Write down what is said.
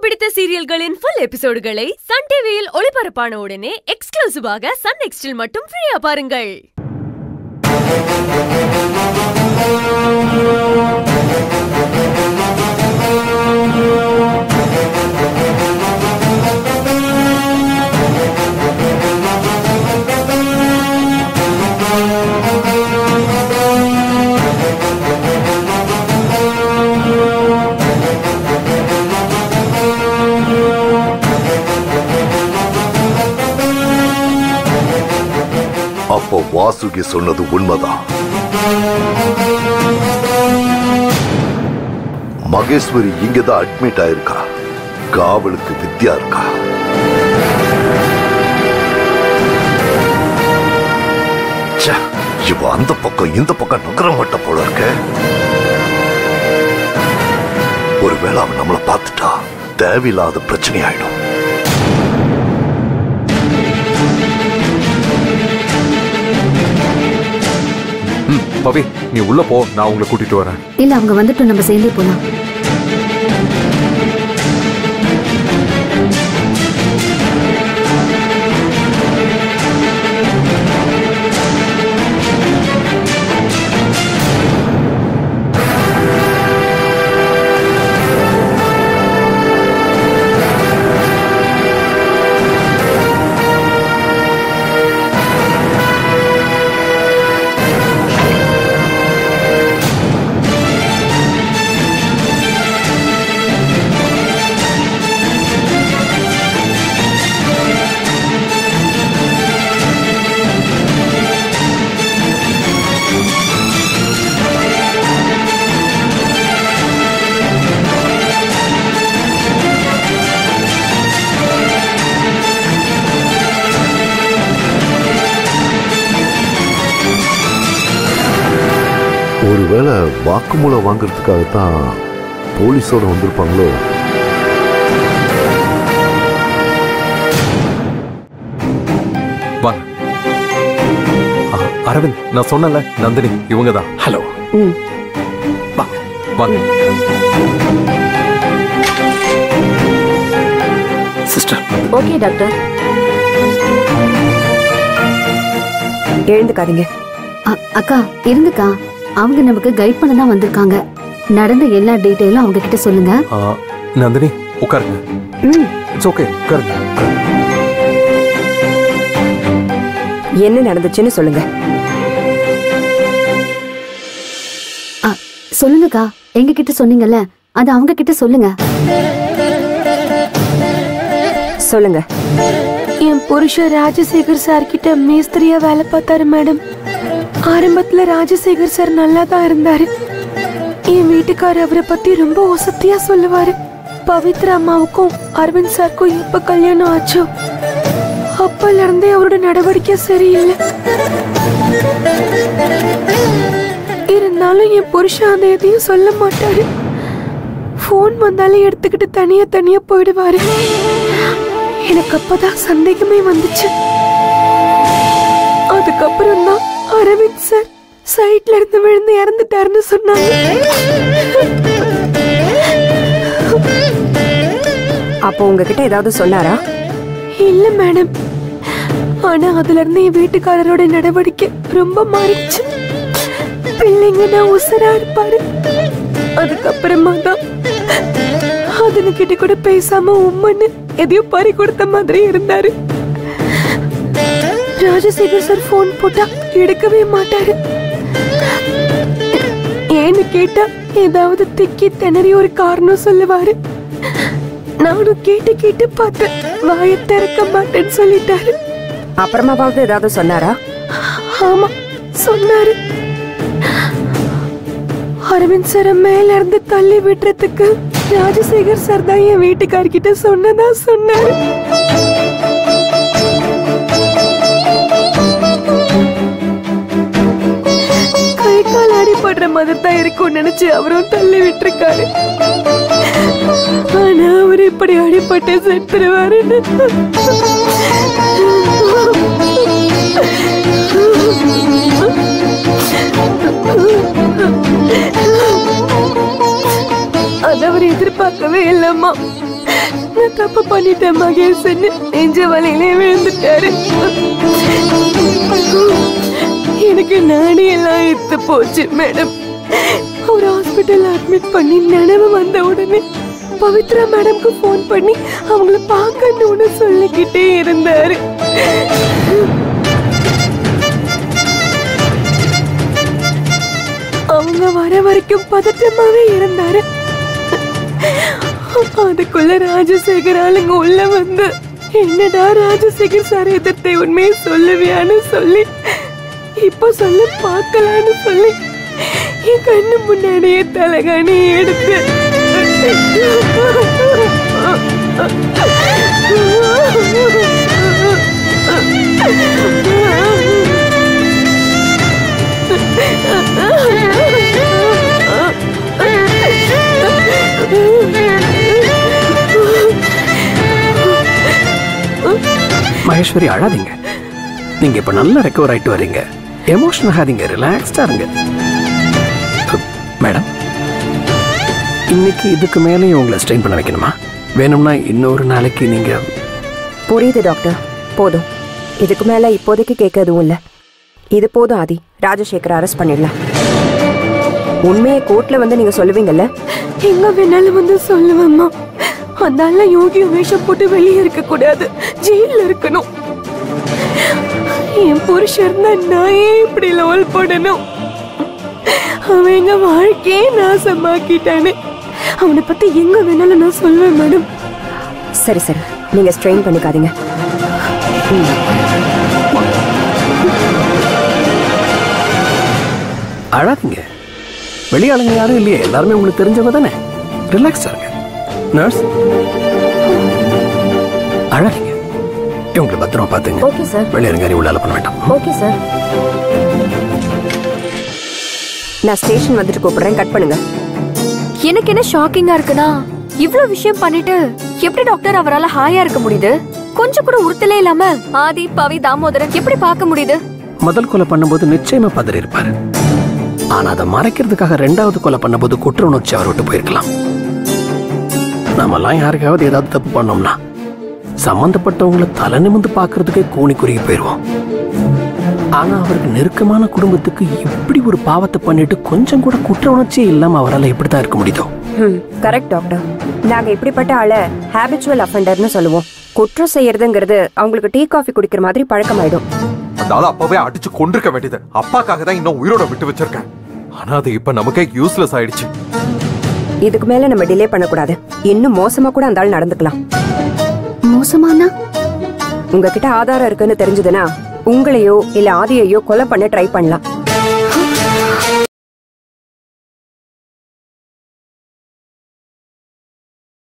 பிடித்த சீரியல்களின் full எபிசோடுகளை Sun டிவியில் ஒளிபரப்பான உடனே எக்ஸ்க்ளூசிவாக சன் நெக்ஸ்டில் மட்டும் ஃப்ரீயா பாருங்கள் அப்போ வாசுகி சொன்னது உண்மைதான் மகேஸ்வரி இங்கதான் அட்மிட் ஆயிருக்கா காவலுக்கு வித்யா இருக்கா ச்சே, இவ அந்த பக்கம் இந்த பக்கம் நகர மாட்ட போல இருக்க ஒருவேளை அவன் நம்மளை பார்த்துட்டா தேவையில்லாத பிரச்சனை ஆயிடும் ம் பவி நீ உள்ள போ நான் உங்களை கூட்டிட்டு வரேன் இல்ல அவங்க வந்துட்டு நம்ம சேர்ந்தே போலாம் ஒருவேளை வாக்குமூலம் வாங்குறதுக்காகத்தான் போலீஸோட வந்திருப்பாங்களோ வாங்க ஆ, அரவிந்த் நான் சொன்னல நந்தினி இவங்க தான் ஹலோ வாங்க வாங்க சிஸ்டர் ஓகே டாக்டர் எழுந்துக்காதீங்க அ- அக்கா இருங்கக்கா அவங்க நமக்கு கைட் பண்ண தான் வந்திருக்காங்க நடந்த எல்லா டீட்டெயிலும் அவங்க கிட்ட சொல்லுங்க ஆ, நந்தினி உட்காருங்க ம் இட்ஸ் ஓகே உட்காருங்க உட்காருங்க. என்ன நடந்துச்சுன்னு சொல்லுங்க அ, சொல்லுங்கக்கா எங்க கிட்ட சொன்னீங்கல்ல அது அவங்க கிட்ட சொல்லுங்க சொல்லுங்க என் புருஷன் ராஜசேகர் சார் கிட்ட மேஸ்திரியா வேலை பார்த்தாரு மேடம் ஆரம்பத்துல ராஜசேகர் சார் நல்லா தான் இருந்தாரு என் வீட்டுக்காரர் அவரை பத்தி ரொம்ப ஒசத்தியா சொல்லுவாரு பவித்ரா அம்மாவுக்கும் அரவிந்த் சாருக்கும் எப்ப கல்யாணம் ஆச்சோ அப்பல இருந்தே அவரோட நடவடிக்கை சரியில்லை இருந்தாலும் என் புருஷன் அதை எதையும் சொல்ல மாட்டாரு ஃபோன் வந்தாலே எடுத்துக்கிட்டு தனியா தனியா போயிடுவாரு எனக்கு அப்பதான் சந்தேகமே வந்துச்சு அதுக்கப்புறம் தான் அரவிந்த் சார் சைட்ல இருந்து விழுந்து இறந்துட்டாருன்னு சொன்னாங்க அப்போ உங்ககிட்ட ஏதாவது சொன்னாரா இல்ல மேடம் ஆனா அதுல இருந்து என் வீட்டுக்காரரோட நடவடிக்கை ரொம்ப மாறிடுச்சு பிள்ளைங்கன்னா உசரா இருப்பாரு அதுக்கப்புறமா தான் அதுங்க கிட்ட கூட பேசாம உம்மன்னு எதையோ பறி கொடுத்த மாதிரி இருந்தாரு ராஜசேகர் சார் போன் போட்டா எடுக்கவே மாட்டாரு ஏன்னு கேட்டா ஏதாவது திக்கி திணறி ஒரு காரணம் சொல்லுவாரு நானும் கேட்டு கேட்டு பார்த்தேன் வாயை திறக்க மாட்டேன்னு சொல்லிட்டாரு அப்புறமாவது ஏதாவது சொன்னாரா ஆமா சொன்னாரு அரவிந்த் சார மேல இருந்து தள்ளி விடுறதுக்கு ராஜசேகர் சார் தான் என் வீட்டுக்கார்கிட்ட சொன்னதா சொன்னாரு கை கால் அடிபடுற மாதிரி தான் இருக்கும்னு நினைச்சு அவரும் தள்ளி விட்டுருக்காரு ஆனா அவர் இப்படி அடிபட்டு செத்துருவாருன்னு அது அவர் எதிர்பார்க்கவே இல்லம்மா நான் தப்பு பண்ணிட்டேன் மகேசன் நெஞ்ச வலையிலே விழுந்துட்டாரு எனக்கு நாடி எல்லாம் இத்து போச்சு மேடம் ஒரு ஹாஸ்பிட்டல் அட்மிட் பண்ணி நினைவு வந்த உடனே பவித்ரா மேடம்க்கு ஃபோன் பண்ணி அவங்கள பார்க்கணும்னு சொல்லிக்கிட்டே இருந்தாரு அவங்க வர வரைக்கும் பதட்டமாவே இருந்தாரு அதுக்குள்ள ராஜசேகர் ஆளுங்க உள்ள வந்து என்னடா ராஜசேகர் சார் எதிர்த்தை உண்மையை சொல்லுவியான்னு சொல்லி இப்ப சொல்ல பார்க்கலான்னு சொல்லி என் கண்ணு முன்னாடியே தலகாணி எடுத்து மகேஸ்வரி அழாதீங்க நீங்க இப்ப நல்லா ரெக்கவர் ஆயிட்டு வர்றீங்க எமோஷன் ஆகாதீங்க ரிலாக்ஸ்டா இருங்க மேடம் இன்னைக்கு இதுக்கு மேலேயும் உங்களை ஸ்ட்ரெயின் பண்ண வைக்கணுமா வேணும்னா இன்னொரு நாளைக்கு நீங்க புரியுது டாக்டர் போதும் இதுக்கு மேல இப்போதைக்கு கேட்க எதுவும் இல்ல இது போதும் ஆதி ராஜசேகர் அரெஸ்ட் பண்ணிடலாம் உண்மையை கோர்ட்ல வந்து நீங்க சொல்லுவீங்கல்ல எங்க வேணாலும் வந்து சொல்லுவேம்மா அதனால யோகி வேஷம் போட்டு வெளியே இருக்க கூடாது ஜெயில இருக்கணும் என் புருஷன் தான் நான் ஏன் இப்படி லோல் போடணும் அவன் எங்க வாழ்க்கையே நாசமாக்கிட்டானே அவனை பத்தி எங்க வேணாலும் நான் சொல்லுவேன் மேடம் சரி சரி நீங்க ஸ்ட்ரெயின் பண்ணிக்காதீங்க அழாதீங்க வெளியாளுங்க யாரும் இல்லையே எல்லாருமே உங்களுக்கு தெரிஞ்சவங்க தானே ரிலாக்ஸா இருங்க நர்ஸ் அழாதீங்க இவங்களை பத்திரமா பாத்துங்க ஓகே சார் வெளியே இருங்க உள்ளால பண்ண வேண்டாம் ஓகே சார் நான் ஸ்டேஷன் வந்துட்டு கூப்பிடுறேன் கட் பண்ணுங்க எனக்கு என்ன ஷாக்கிங்கா இருக்குன்னா இவ்ளோ விஷயம் பண்ணிட்டு எப்படி டாக்டர் அவரால ஹாயா இருக்க முடியுது கொஞ்சம் கூட உறுத்தலே இல்லாம ஆதி பவி தாமோதரன் எப்படி பார்க்க முடியுது முதல் கொலை பண்ணும்போது நிச்சயமா பதறி இருப்பாரு ஆனா அதை மறைக்கிறதுக்காக ரெண்டாவது கொலை பண்ணும்போது குற்ற உணர்ச்சி அவர் விட்டு போயிருக்கலாம் நாமெல்லாம் யாருக்காவது ஏதாவது தப்பு பண்ணோம்னா சம்பந்தப்பட்டவங்கள தலை நிமிந்து பார்க்கறதுக்கே கூனி குறுகி போயிடுவோம் ஆனா அவருக்கு நெருக்கமான குடும்பத்துக்கு இப்படி ஒரு பாவத்தை பண்ணிட்டு கொஞ்சம் கூட குற்ற உணர்ச்சியே இல்லாம அவரால் எப்படித்தான் இருக்க முடியுதோ ம் கரெக்ட் டாக்டர் நாங்க இப்படிப்பட்ட ஆளை ஹேபிச்சுவல் அஃபெண்டர்னு சொல்லுவோம் குற்றம் செய்யறதுங்கிறது அவங்களுக்கு டீ காஃபி குடிக்கிற மாதிரி பழக்கமாயிடும் அந்த ஆளை அப்பவே அடிச்சு கொண்டிருக்க வேண்டியது அப்பாக்காக தான் இன்னும் உயிரோட விட்டு வச்சிருக்கேன் ஆனா அது இப்ப நமக்கே யூஸ்லெஸ் ஆயிடுச்சு இதுக்கு மேல நம்ம டிலே பண்ணக்கூடாது இன்னும் மோசமா கூட அந்த ஆள் நடந்துக்கலாம் மோசமானா உங்ககிட்ட ஆதாரம் இருக்குன்னு தெரிஞ்சதுன்னா உங்களையோ இல்ல ஆதியையோ கொலை பண்ண ட்ரை பண்ணலாம்